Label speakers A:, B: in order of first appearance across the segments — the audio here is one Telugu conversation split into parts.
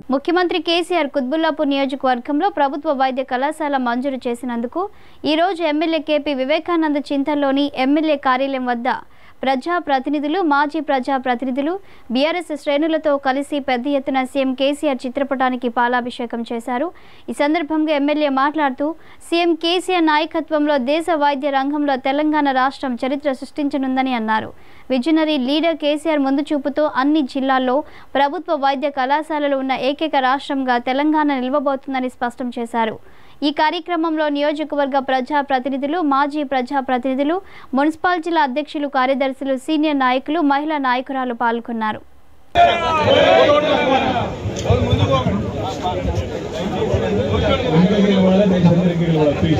A: ముఖ్యమంత్రి కేసీఆర్ కుత్బుల్లాపూర్ నియోజకవర్గంలో ప్రభుత్వ వైద్య కళాశాల మంజూరు చేసినందుకు ఈరోజు ఎమ్మెల్యే కేపీ వివేకానంద చింతల్లోని ఎమ్మెల్యే కార్యాలయం వద్ద ప్రజా ప్రతినిధులు మాజీ ప్రజా ప్రతినిధులు బీఆర్ఎస్ శ్రేణులతో కలిసి పెద్ద ఎత్తున సీఎం కేసీఆర్ చిత్రపటానికి పాలాభిషేకం చేశారు ఈ సందర్భంగా ఎమ్మెల్యే మాట్లాడుతూ సీఎం కేసీఆర్ నాయకత్వంలో దేశ వైద్య రంగంలో తెలంగాణ రాష్ట్రం చరిత్ర సృష్టించనుందని అన్నారు విజనరీ లీడర్ కేసీఆర్ ముందు చూపుతో అన్ని జిల్లాల్లో ప్రభుత్వ వైద్య కళాశాలలు ఉన్న ఏకైక రాష్ట్రంగా తెలంగాణ నిలవబోతుందని స్పష్టం చేశారు ఈ కార్యక్రమంలో నియోజకవర్గ ప్రజా ప్రతినిధులు మాజీ ప్రజా ప్రతినిధులు మున్సిపల్ జిల్లా అధ్యక్షులు కార్యదర్శులు సీనియర్ నాయకులు మహిళా నాయకురాలు పాల్గొన్నారు
B: వెనుకకి వాళ్ళ నెక్స్ట్ వెనుకకి వాళ్ళ ప్లీజ్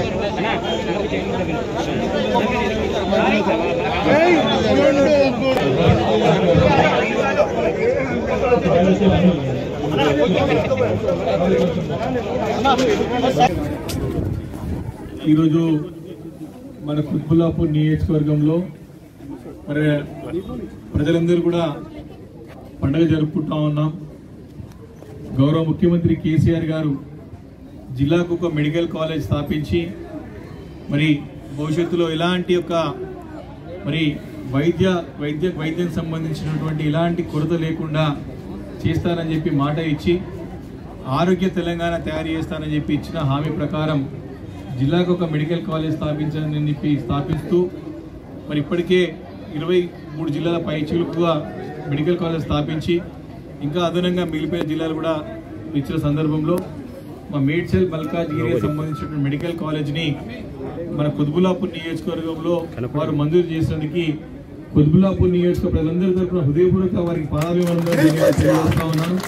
B: ఈరోజు మన కుత్బుల్లాపూర్ నియోజకవర్గంలో మరి ప్రజలందరూ కూడా పండగ జరుపుకుంటా ఉన్నాం గౌరవ ముఖ్యమంత్రి కేసీఆర్ గారు జిల్లాకు ఒక మెడికల్ కాలేజ్ స్థాపించి మరి భవిష్యత్తులో ఎలాంటి యొక్క మరి వైద్య వైద్య వైద్యం సంబంధించినటువంటి ఎలాంటి కొరత లేకుండా చేస్తానని చెప్పి మాట ఇచ్చి ఆరోగ్య తెలంగాణ తయారు చేస్తానని చెప్పి ఇచ్చిన హామీ ప్రకారం జిల్లాకు ఒక మెడికల్ కాలేజ్ స్థాపించాలని చెప్పి స్థాపిస్తూ మరి ఇప్పటికే ఇరవై మూడు జిల్లాల పైచిలుకుగా మెడికల్ కాలేజ్ స్థాపించి ఇంకా అదనంగా మిగిలిపోయిన జిల్లాలు కూడా ఇచ్చిన సందర్భంలో మా మేడ్చల్ మల్కాజ్గిరి సంబంధించిన మెడికల్ కాలేజ్ని మన కుత్బుల్లాపూర్ నియోజకవర్గంలో వారు మంజూరు చేసినందుకు కుత్బుల్లాపూర్ నియోజక ప్రజలందరి తరఫున హృదయపూర్వక వారికి పాదాభివందనలు ధన్యవాదాలు తెలియజేస్తా ఉన్నాను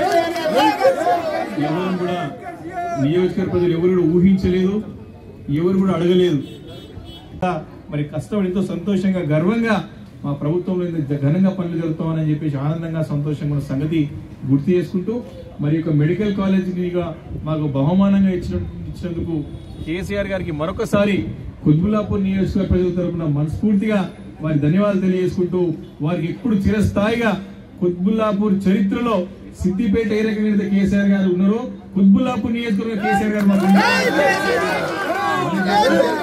B: ఎవరు కూడా నియోజకవర్గ ప్రజలు ఎవరు కూడా ఊహించలేదు ఎవరు కూడా అడగలేదు ఇంకా మరి కష్టపడి ఎంతో సంతోషంగా గర్వంగా మా ప్రభుత్వంలో ఇంత ఘనంగా పనులు జరుగుతామని చెప్పేసి ఆనందంగా సంతోషంగా ఉన్న సంగతి గుర్తు చేసుకుంటూ మరి యొక్క మెడికల్ కాలేజీగా మాకు బహుమానంగా ఇచ్చిన ఇచ్చినందుకు కేసీఆర్ గారికి మరొకసారి కుత్బుల్లాపూర్ నియోజకవర్గ ప్రజల తరపున మనస్ఫూర్తిగా వారి ధన్యవాదాలు తెలియజేసుకుంటూ వారికి ఎప్పుడు చిరస్థాయిగా కుత్బుల్లాపూర్ చరిత్రలో సిద్దిపేట ఏ రకంగా అయితే కేసీఆర్ గారు ఉన్నారో కుత్బుల్లాపూర్ నియోజకవర్గ కేసీఆర్ గారు మాకు ఉన్నారు.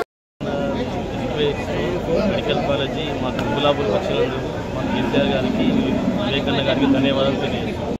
C: మెడికల్ కాలేజీ మాకు గులాబులు వచ్చినందుకు మా కేసీఆర్ గారికి వివేకన్న గారికి ధన్యవాదాలు తెలియజేస్తున్నాను